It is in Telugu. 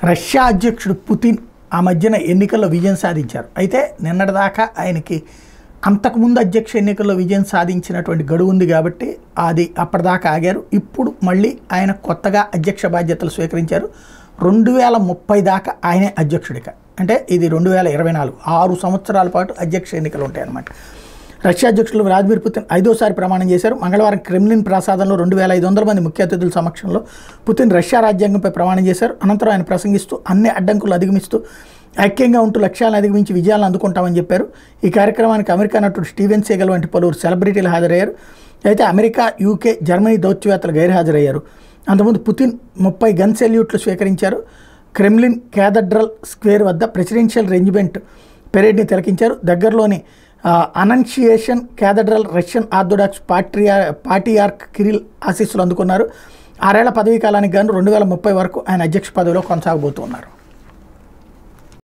రష్యా అధ్యక్షుడు పుతిన్ ఆ మధ్యన ఎన్నికల్లో విజయం సాధించారు అయితే నిన్నటిదాకా ఆయనకి అంతకుముందు అధ్యక్ష ఎన్నికల్లో విజయం సాధించినటువంటి గడువు ఉంది కాబట్టి అది అప్పటిదాకా ఆగారు ఇప్పుడు మళ్ళీ ఆయన కొత్తగా అధ్యక్ష బాధ్యతలు స్వీకరించారు రెండు వేల ముప్పై దాకా ఆయనే అధ్యక్షుడిగా అంటే ఇది రెండు వేల ఇరవై నాలుగు ఆరు సంవత్సరాల పాటు అధ్యక్ష ఎన్నికలు ఉంటాయన్నమాట రష్యా అధ్యక్షులు వ్లాదిమిర్ పుతిన్ ఐదోసారి ప్రమాణం చేశారు మంగళవారం క్రెమ్లిన్ ప్రాసాదంలో రెండు వేల ఐదు వందల మంది ముఖ్య అతిథుల సమక్షంలో పుతిన్ రష్యా రాజ్యాంగంపై ప్రమాణం చేశారు అనంతరం ఆయన ప్రసంగిస్తూ అన్ని అడ్డంకులు అధిగమిస్తూ ఐక్యంగా ఉంటూ లక్ష్యాలను అధిగమించి విజయాలను అందుకుంటామని చెప్పారు ఈ కార్యక్రమానికి అమెరికా నటుడు స్టీవెన్ సేగల్ వంటి పలువురు సెలబ్రిటీలు హాజరయ్యారు అయితే అమెరికా యూకే జర్మనీ దౌత్యవేత్తలు గైర్హాజరయ్యారు అంతకుముందు పుతిన్ ముప్పై గన్ సెల్యూట్లు స్వీకరించారు క్రెమ్లిన్ క్యాథడ్రల్ స్క్వేర్ వద్ద ప్రెసిడెన్షియల్ రెంజిమెంట్ పెరేడ్ని తిలకించారు దగ్గరలోని ఆ, అనన్షియేషన్ క్యాథడ్రల్ రష్యన్ ఆర్థోడాక్స్ పాట్రియా పాటియార్క్ కిరిల్ ఆశీస్సులు అందుకున్నారు ఆరేళ్ల పదవీ కాలానికి గాను రెండు వేల ముప్పై వరకు ఆయన అధ్యక్ష పదవిలో కొనసాగబోతున్నారు